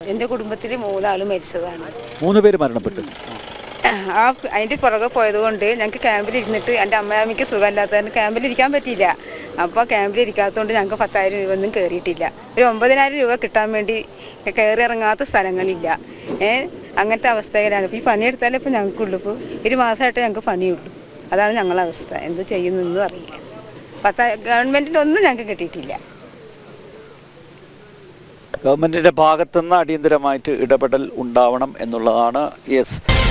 എൻ്റെ കുടുംബത്തിൽ മൂന്നാൾ മരിച്ചതാണ് മൂന്ന് പേര് മരണപ്പെട്ടു ആ അതിൻ്റെ പുറകെ പോയത് കൊണ്ട് ഞങ്ങൾക്ക് ക്യാമ്പിൽ ഇരുന്നിട്ട് എൻ്റെ അമ്മയമ്മയ്ക്ക് സുഖമില്ലാത്തതിന് ക്യാമ്പിൽ ഇരിക്കാൻ പറ്റിയില്ല അപ്പോൾ ക്യാമ്പിൽ ഇരിക്കാത്തതുകൊണ്ട് ഞങ്ങൾക്ക് പത്തായിരം രൂപ ഒന്നും കയറിയിട്ടില്ല ഒരു ഒമ്പതിനായിരം രൂപ കിട്ടാൻ വേണ്ടി കയറി ഇറങ്ങാത്ത സ്ഥലങ്ങളില്ല ഏ അങ്ങനത്തെ അവസ്ഥയിലാണ് ഇപ്പോൾ ഈ പണിയെടുത്താലേ ഇപ്പോൾ ഞങ്ങൾക്കുള്ളൂ ഇപ്പോൾ ഒരു മാസമായിട്ട് ഞങ്ങൾക്ക് പണിയുള്ളൂ അതാണ് ഞങ്ങളുടെ അവസ്ഥ എന്ത് ചെയ്യുന്നതെന്നും അറിയില്ല പത്ത ഗവൺമെൻറ്റിൻ്റെ ഒന്നും ഞങ്ങൾക്ക് കിട്ടിയിട്ടില്ല ഗവൺമെന്റിന്റെ ഭാഗത്തുനിന്ന് അടിയന്തരമായിട്ട് ഇടപെടൽ ഉണ്ടാവണം എന്നുള്ളതാണ് യെസ്